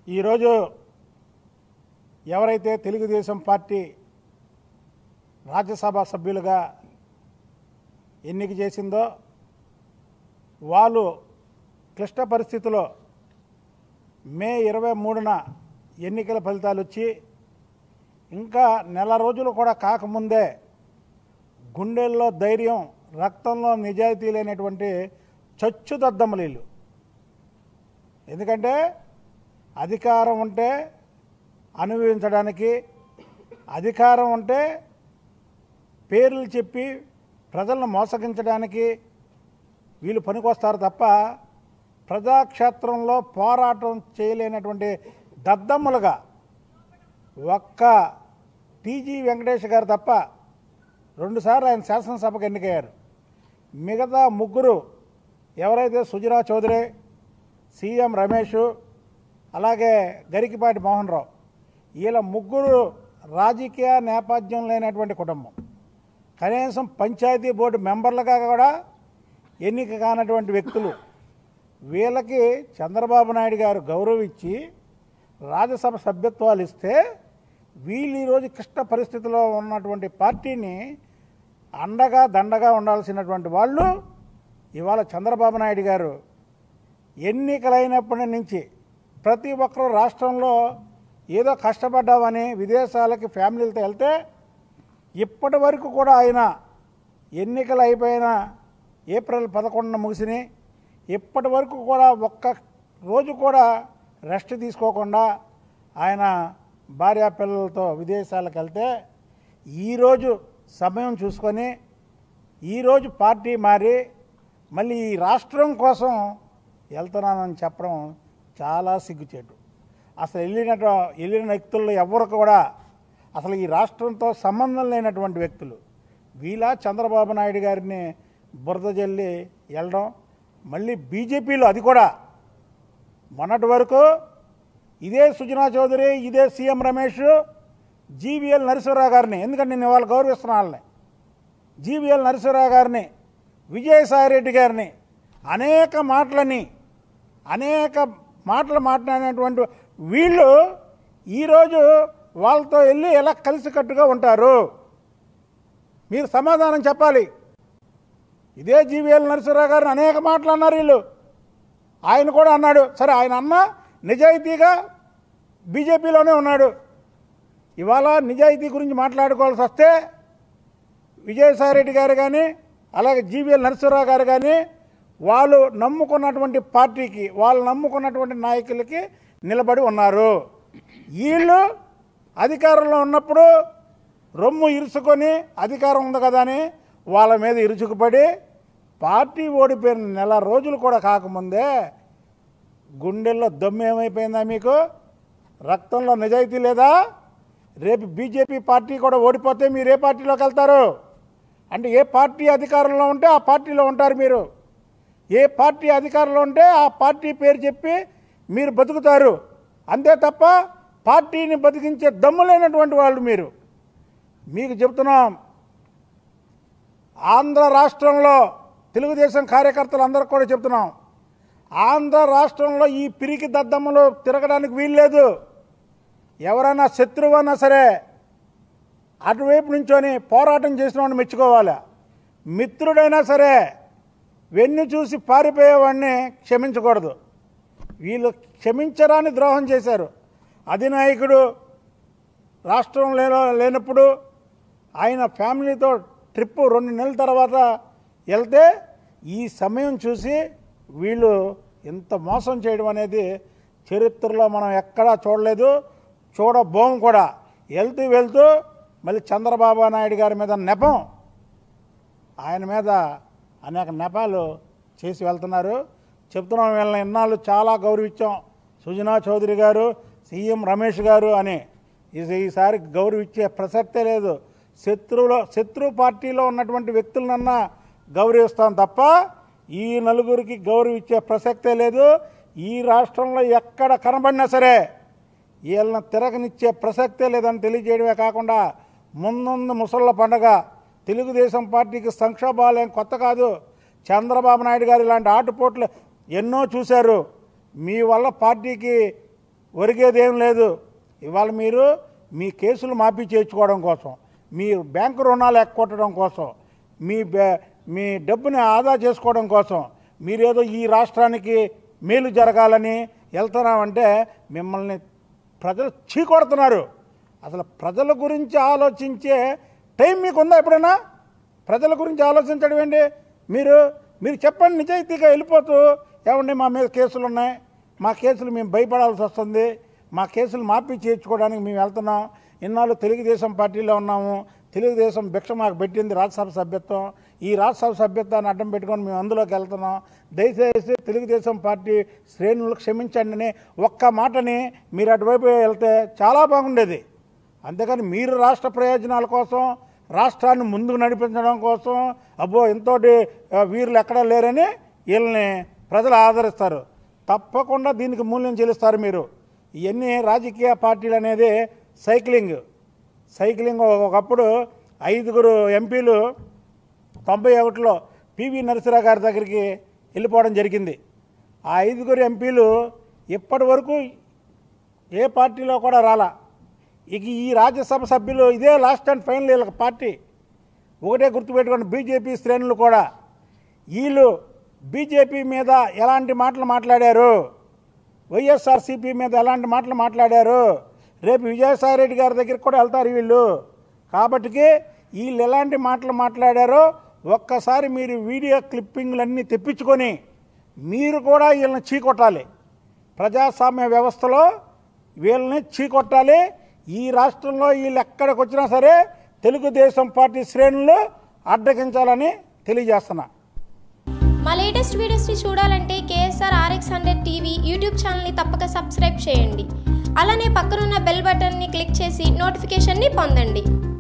ఈరోజు ఎవరైతే తెలుగుదేశం పార్టీ రాజ్యసభ సభ్యులుగా ఎన్నిక చేసిందో వాళ్ళు క్లిష్ట పరిస్థితిలో మే ఇరవై మూడున ఎన్నికల ఫలితాలు వచ్చి ఇంకా నెల రోజులు కూడా కాకముందే గుండెల్లో ధైర్యం రక్తంలో నిజాయితీ లేనటువంటి చచ్చు దద్దమ్మలీలు ఎందుకంటే అధికారం ఉంటే అనుభవించడానికి అధికారం ఉంటే పేర్లు చెప్పి ప్రజలను మోసగించడానికి వీళ్ళు పనికొస్తారు తప్ప ప్రజాక్షేత్రంలో పోరాటం చేయలేనటువంటి దద్దమ్మలుగా ఒక్క టీజీ వెంకటేష్ గారు తప్ప రెండుసార్లు ఆయన శాసనసభకు ఎన్నికయ్యారు మిగతా ముగ్గురు ఎవరైతే సుజనా చౌదరి సీఎం రమేష్ అలాగే గరికిపాటి మోహన్ రావు వీళ్ళ ముగ్గురు రాజకీయ నేపథ్యం లేనటువంటి కుటుంబం కనీసం పంచాయతీ బోర్డు మెంబర్లుగా కూడా ఎన్నిక కానటువంటి వ్యక్తులు వీళ్ళకి చంద్రబాబు నాయుడు గారు గౌరవం ఇచ్చి రాజ్యసభ సభ్యత్వాలు ఇస్తే వీళ్ళు ఈరోజు క్లిష్ట పరిస్థితిలో ఉన్నటువంటి పార్టీని అండగా దండగా ఉండాల్సినటువంటి వాళ్ళు ఇవాళ చంద్రబాబు నాయుడు గారు ఎన్నికలైనప్పటి నుంచి ప్రతి ఒక్కరూ రాష్ట్రంలో ఏదో కష్టపడ్డామని విదేశాలకి ఫ్యామిలీలతో వెళ్తే ఇప్పటి వరకు కూడా ఆయన ఎన్నికలు అయిపోయిన ఏప్రిల్ పదకొండున ముగిసినాయి ఇప్పటి వరకు కూడా ఒక్క రోజు కూడా రెస్ట్ తీసుకోకుండా ఆయన భార్యా పిల్లలతో విదేశాలకు వెళ్తే ఈరోజు సమయం చూసుకొని ఈరోజు పార్టీ మారి మళ్ళీ ఈ రాష్ట్రం కోసం వెళ్తున్నానని చెప్పడం చాలా సిగ్గుచేటు అసలు వెళ్ళిన వెళ్ళిన వ్యక్తుల్లో ఎవరు కూడా అసలు ఈ రాష్ట్రంతో సంబంధం లేనటువంటి వ్యక్తులు వీళ్ళ చంద్రబాబు నాయుడు గారిని బురద జల్లి వెళ్ళడం మళ్ళీ బీజేపీలో అది కూడా మొన్నటి వరకు ఇదే సుజనా చౌదరి ఇదే సీఎం రమేష్ జీవీఎల్ నరసింహరావు గారిని ఎందుకంటే నేను వాళ్ళు గౌరవిస్తున్న వాళ్ళని జీవీఎల్ నరసింహరావు గారిని విజయసాయిరెడ్డి గారిని అనేక మాటలని అనేక మాటలు మాట్లాడినటువంటి వీళ్ళు ఈరోజు వాళ్ళతో వెళ్ళి ఎలా కలిసికట్టుగా ఉంటారు మీరు సమాధానం చెప్పాలి ఇదే జీవీఎల్ నరసింహరావు గారిని అనేక మాటలు అన్నారు వీళ్ళు ఆయన కూడా అన్నాడు సరే ఆయన అన్న నిజాయితీగా బీజేపీలోనే ఉన్నాడు ఇవాళ నిజాయితీ గురించి మాట్లాడుకోవాల్సి వస్తే విజయసాయిరెడ్డి గారు కానీ అలాగే జీవీఎల్ నరసింహరావు గారు కానీ వాళ్ళు నమ్ముకున్నటువంటి పార్టీకి వాళ్ళు నమ్ముకున్నటువంటి నాయకులకి నిలబడి ఉన్నారు వీళ్ళు అధికారంలో ఉన్నప్పుడు రొమ్ము ఇరుచుకొని అధికారం ఉంది కదా అని వాళ్ళ మీద ఇరుచుకుపడి పార్టీ ఓడిపోయిన నెల రోజులు కూడా కాకముందే గుండెల్లో దమ్ము ఏమైపోయిందా మీకు రక్తంలో నిజాయితీ లేదా రేపు బీజేపీ పార్టీ కూడా ఓడిపోతే మీరు ఏ పార్టీలోకి వెళ్తారు అంటే ఏ పార్టీ అధికారంలో ఉంటే ఆ పార్టీలో ఉంటారు మీరు ఏ పార్టీ అధికారంలో ఉంటే ఆ పార్టీ పేరు చెప్పి మీరు బతుకుతారు అంతే తప్ప పార్టీని బతికించే దమ్ము లేనటువంటి వాళ్ళు మీరు మీకు చెప్తున్నాం ఆంధ్ర రాష్ట్రంలో తెలుగుదేశం కార్యకర్తలు అందరికి కూడా చెప్తున్నాం ఆంధ్ర రాష్ట్రంలో ఈ పిరికి దద్దమ్మలు తిరగడానికి వీల్లేదు ఎవరైనా శత్రువైనా సరే అటువైపు నుంచొని పోరాటం చేసిన వాడిని మెచ్చుకోవాలి మిత్రుడైనా సరే వెన్ను చూసి పారిపోయేవాడిని క్షమించకూడదు వీళ్ళు క్షమించరాని ద్రోహం చేశారు అధినాయకుడు రాష్ట్రం లేనో లేనప్పుడు ఆయన ఫ్యామిలీతో ట్రిప్ రెండు నెలల తర్వాత వెళ్తే ఈ సమయం చూసి వీళ్ళు ఇంత మోసం చేయడం అనేది చరిత్రలో మనం ఎక్కడా చూడలేదు చూడబోం కూడా వెళ్తూ వెళ్తూ మళ్ళీ చంద్రబాబు నాయుడు గారి మీద నెపం ఆయన మీద అనేక నెపాలు చేసి వెళ్తున్నారు చెప్తున్నాం వీళ్ళని ఇన్నాళ్ళు చాలా గౌరవించాం సుజనా చౌదరి గారు సీఎం రమేష్ గారు అని ఇది ఈసారి గౌరవించే ప్రసక్తే లేదు శత్రువులో శత్రు పార్టీలో ఉన్నటువంటి వ్యక్తులనన్నా గౌరవిస్తాం తప్ప ఈ నలుగురికి గౌరవించే ప్రసక్తే లేదు ఈ రాష్ట్రంలో ఎక్కడ కనబడినా సరే వీళ్ళని తిరగనిచ్చే ప్రసక్తే లేదని తెలియజేయడమే కాకుండా ముందుంది ముసళ్ళ పండగ తెలుగుదేశం పార్టీకి సంక్షోభాలు ఏం కొత్త కాదు చంద్రబాబు నాయుడు గారు ఇలాంటి ఆటుపోట్లు ఎన్నో చూశారు మీ వల్ల పార్టీకి ఒరిగేదేం లేదు ఇవాళ మీరు మీ కేసులు మాఫీ చేయించుకోవడం కోసం మీ బ్యాంకు రుణాలు ఎక్కొట్టడం కోసం మీ బ్యా- మీ డబ్బుని ఆదా చేసుకోవడం కోసం మీరేదో ఈ రాష్ట్రానికి మేలు జరగాలని వెళ్తున్నామంటే మిమ్మల్ని ప్రజలు చీకొడుతున్నారు అసలు ప్రజల గురించి ఆలోచించే టైం మీకు ఉందా ఎప్పుడైనా ప్రజల గురించి ఆలోచించడం ఏంటి మీరు మీరు చెప్పండి నిజాయితీగా వెళ్ళిపోతూ ఏమండి మా మీద కేసులు ఉన్నాయి మా కేసులు మేము భయపడాల్సి వస్తుంది మా కేసులు మాఫీ చేయించుకోవడానికి మేము వెళ్తున్నాం ఇన్నాళ్ళు తెలుగుదేశం పార్టీలో ఉన్నాము తెలుగుదేశం భిక్ష మాకు పెట్టింది రాజ్యసభ సభ్యత్వం ఈ రాజ్యసభ సభ్యత్వాన్ని అడ్డం పెట్టుకొని మేము అందులోకి వెళ్తున్నాం దయచేసి తెలుగుదేశం పార్టీ శ్రేణులు క్షమించండి అని ఒక్క మాటని మీరు అటువైపు వెళ్తే చాలా బాగుండేది అంతేకాని మీరు రాష్ట్ర ప్రయోజనాల కోసం రాష్ట్రాన్ని ముందుకు నడిపించడం కోసం అబ్బో ఇంతోటి ఆ, వీరులు ఎక్కడా లేరని వీళ్ళని ప్రజలు ఆదరిస్తారు తప్పకుండా దీనికి మూల్యం చెల్లిస్తారు మీరు ఇవన్నీ రాజకీయ పార్టీలు అనేది సైక్లింగ్ సైక్లింగ్ ఒకప్పుడు ఐదుగురు ఎంపీలు తొంభై ఒకటిలో పివి నరసింహరావు గారి దగ్గరికి వెళ్ళిపోవడం జరిగింది ఆ ఐదుగురు ఎంపీలు ఇప్పటి వరకు ఏ పార్టీలో కూడా రాలా ఇక ఈ రాజ్యసభ సభ్యులు ఇదే లాస్ట్ అండ్ ఫైనల్ వీళ్ళకి పార్టీ ఒకటే గుర్తుపెట్టుకోండి బీజేపీ శ్రేణులు కూడా వీళ్ళు బీజేపీ మీద ఎలాంటి మాటలు మాట్లాడారు వైఎస్ఆర్సీపీ మీద ఎలాంటి మాటలు మాట్లాడారు రేపు విజయసాయి రెడ్డి గారి దగ్గరికి కూడా వెళ్తారు వీళ్ళు కాబట్టికి వీళ్ళు ఎలాంటి మాటలు మాట్లాడారో ఒక్కసారి మీరు వీడియో క్లిప్పింగ్లన్నీ తెప్పించుకొని మీరు కూడా వీళ్ళని చీకొట్టాలి ప్రజాస్వామ్య వ్యవస్థలో వీళ్ళని చీకొట్టాలి ఈ రాష్ట్రంలో వీళ్ళు ఎక్కడికి వచ్చినా సరే తెలుగుదేశం పార్టీ శ్రేణులు అడ్డగించాలని తెలియజేస్తున్నా మా లేటెస్ట్ వీడియోస్ని చూడాలంటే KSR RX hundred TV YouTube ఛానల్ని తప్పక సబ్స్క్రైబ్ చేయండి అలానే పక్కనున్న బెల్ బటన్ని క్లిక్ చేసి నోటిఫికేషన్ని పొందండి